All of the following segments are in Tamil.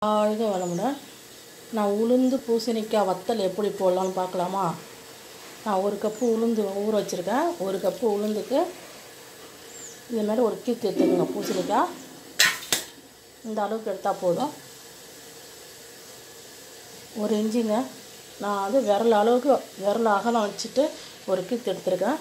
வாழ்க வளமுடன் நான் உளுந்து பூசணிக்காய் வத்தல் எப்படி போடலாம்னு பார்க்கலாமா நான் ஒரு கப்பு உளுந்து ஊற வச்சுருக்கேன் ஒரு கப்பு உளுந்துக்கு இது மாதிரி ஒரு கீத்து எடுத்துக்கோங்க பூசணிக்காய் இந்த அளவுக்கு எடுத்தால் போதும் ஒரு இஞ்சிங்க நான் வந்து விரல் அளவுக்கு விரல் அகலம் வச்சுட்டு ஒரு கீத்து எடுத்துருக்கேன்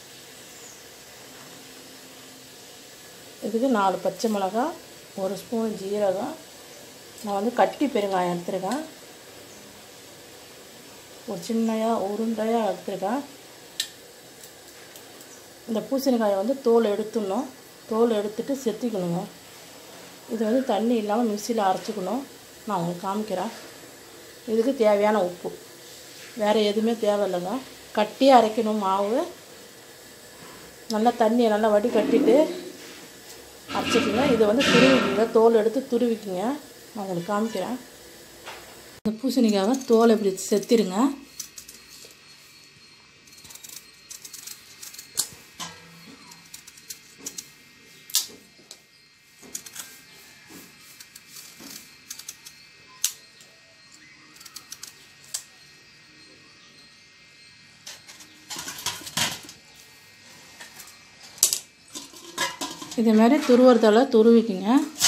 இதுக்கு நாலு பச்சை மிளகாய் ஒரு ஸ்பூன் ஜீரகம் நான் வந்து கட்டி பெருங்காயம் எடுத்துருக்கேன் ஒரு சின்னையாக உருண்டையாக எடுத்துருக்கேன் இந்த பூசணிக்காயை வந்து தோல் எடுத்துடணும் தோல் எடுத்துட்டு செத்திக்கணுங்க இது வந்து தண்ணி இல்லாமல் மிக்சியில் அரைச்சிக்கணும் நான் உங்களுக்கு காமிக்கிறேன் இதுக்கு தேவையான உப்பு வேறு எதுவுமே தேவையில்லைங்க கட்டியாக அரைக்கணும் மாவு நல்லா தண்ணியை நல்லா வடி கட்டிட்டு அரைச்சிக்கோங்க இதை வந்து துருவிக்கிங்க தோல் எடுத்து துருவிக்கிங்க நான் உங்களுக்கு காமிக்கிறேன் இந்த பூசணிக்காவை தோலை இப்படி செத்திருங்க இதே மாதிரி துருவுறதால துருவிக்குங்க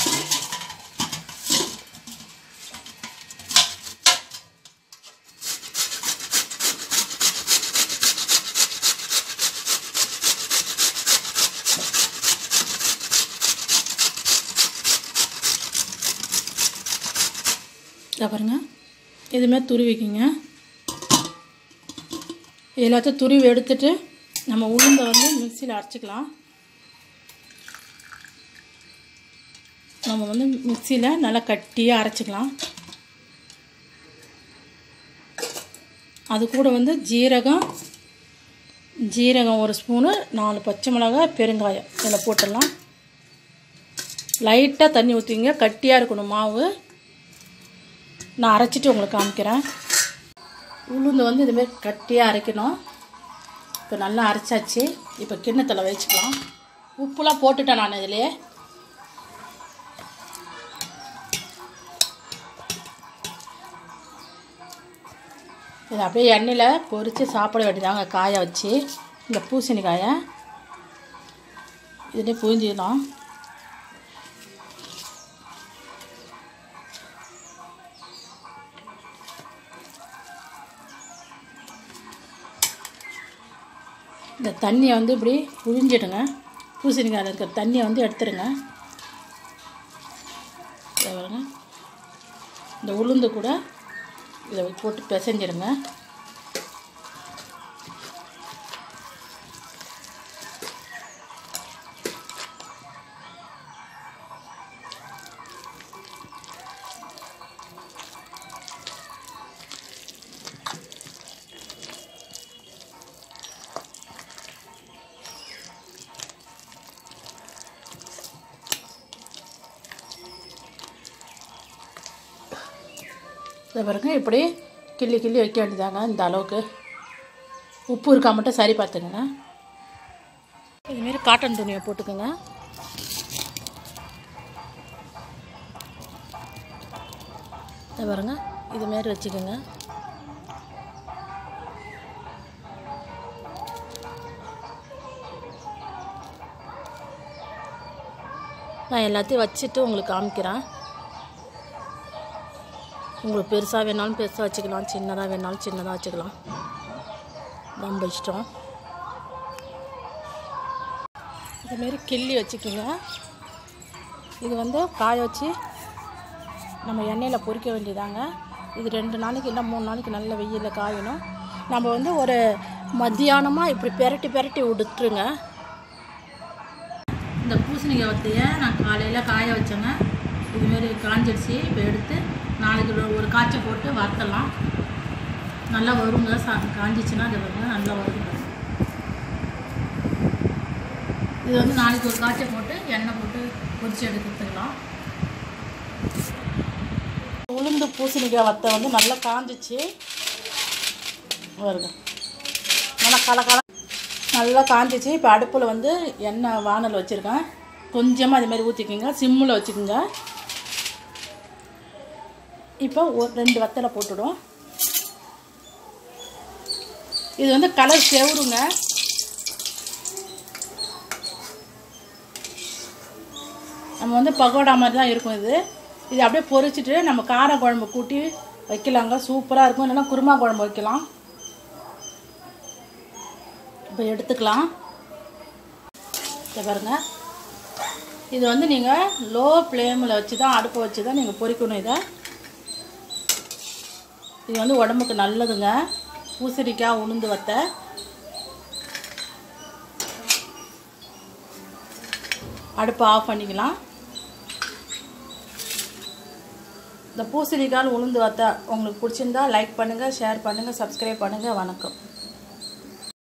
இதை பாருங்க இதுமாரி துருவிக்கிங்க எல்லாத்தையும் துருவி எடுத்துட்டு நம்ம உளுந்தை வந்து மிக்சியில் அரைச்சிக்கலாம் நம்ம வந்து மிக்சியில் நல்லா கட்டியாக அரைச்சிக்கலாம் அது கூட வந்து ஜீரகம் ஜீரகம் ஒரு ஸ்பூனு நாலு பச்சை மிளகாய் பெருங்காயம் இதில் போட்டுடலாம் லைட்டாக தண்ணி ஊற்றிங்க கட்டியாக இருக்கணும் மாவு நான் அரைச்சிட்டு உங்களுக்கு காமிக்கிறேன் உளுந்து வந்து இதுமாரி கட்டியாக அரைக்கணும் இப்போ நல்லா அரைச்சாச்சு இப்போ கிண்ணத்தில் வச்சுக்கலாம் உப்புலாம் போட்டுட்டேன் நான் இதிலே இது அப்படியே எண்ணெயில் பொரித்து சாப்பிட வேண்டியதாங்க காய வச்சு இந்த பூசணிக்காயை இதுலேயே புரிஞ்சிக்கலாம் இந்த தண்ணியை வந்து இப்படி புழிஞ்சிடுங்க பூசணிக்காயில் இருக்கிற தண்ணியை வந்து எடுத்துருங்க இதை பாருங்க இந்த உளுந்து கூட இதை போட்டு பிசைஞ்சிடுங்க இதை பாருங்க இப்படி கிள்ளி கிள்ளி வைக்க வேண்டியதாங்க இந்த அளவுக்கு உப்பு இருக்கா மட்டும் சரி பார்த்துக்கங்க இதுமாரி காட்டன் துணியை போட்டுக்கோங்க இதை பாருங்க இதுமாரி வச்சுக்கோங்க நான் எல்லாத்தையும் வச்சுட்டு உங்களுக்கு காமிக்கிறேன் உங்களுக்கு பெருசாக வேணாலும் பெருசாக வச்சுக்கலாம் சின்னதாக வேணாலும் சின்னதாக வச்சுக்கலாம் நம்ம இஷ்டம் இதுமாரி கிள்ளி வச்சுக்கோங்க இது வந்து காய வச்சு நம்ம எண்ணெயில் பொரிக்க வேண்டியதாங்க இது ரெண்டு நாளைக்கு இல்லை மூணு நாளைக்கு நல்ல வெயிலில் காயணும் நம்ம வந்து ஒரு மத்தியானமாக இப்படி பெரட்டி பெரட்டி விட்டுருங்க இந்த பூசணிக்காய் வத்தையை நான் காலையில் காய வச்சேங்க இதுமாரி காஞ்சிடுச்சு இப்போ எடுத்து நாளைக்கு ஒரு- ஒரு காய்ச்சல் போட்டு வறுத்தலாம் நல்லா வருங்க சா காஞ்சிச்சுன்னா அது வருங்க நல்லா வருங்க இது வந்து நாளைக்கு ஒரு காய்ச்சல் போட்டு எண்ணெய் போட்டு பொரிச்சு எடுத்துக்கலாம் உளுந்து பூசணிக்காய் வத்தை வந்து நல்லா காஞ்சிச்சு வருங்க நல்லா கல கல நல்லா காஞ்சிச்சு இப்போ அடுப்பில் வந்து எண்ணெய் வானல் வச்சுருக்கேன் கொஞ்சமாக அது மாதிரி ஊற்றிக்கிங்க சிம்மில் வச்சுக்கோங்க இப்போ ஒரு ரெண்டு வத்தலை போட்டுடும் இது வந்து கலர் செவருங்க நம்ம வந்து பகோடா மாதிரி தான் இருக்கும் இது இது அப்படியே பொரிச்சிட்டு நம்ம கார குழம்பு கூட்டி வைக்கலாங்க சூப்பராக இருக்கும் இல்லைன்னா குருமா குழம்பு வைக்கலாம் இப்போ எடுத்துக்கலாம் இதை பாருங்க இது வந்து நீங்கள் லோ ஃப்ளேமில் வச்சு தான் அடுப்பை வச்சு தான் நீங்கள் பொரிக்கணும் இதை இது வந்து உடம்புக்கு நல்லதுங்க பூசணிக்காய் உளுந்து வத்தை அடுப்பை ஆஃப் பண்ணிக்கலாம் இந்த பூசணிக்காய் உளுந்து வத்தை உங்களுக்கு பிடிச்சிருந்தா லைக் பண்ணுங்கள் ஷேர் பண்ணுங்கள் சப்ஸ்கிரைப் பண்ணுங்கள் வணக்கம்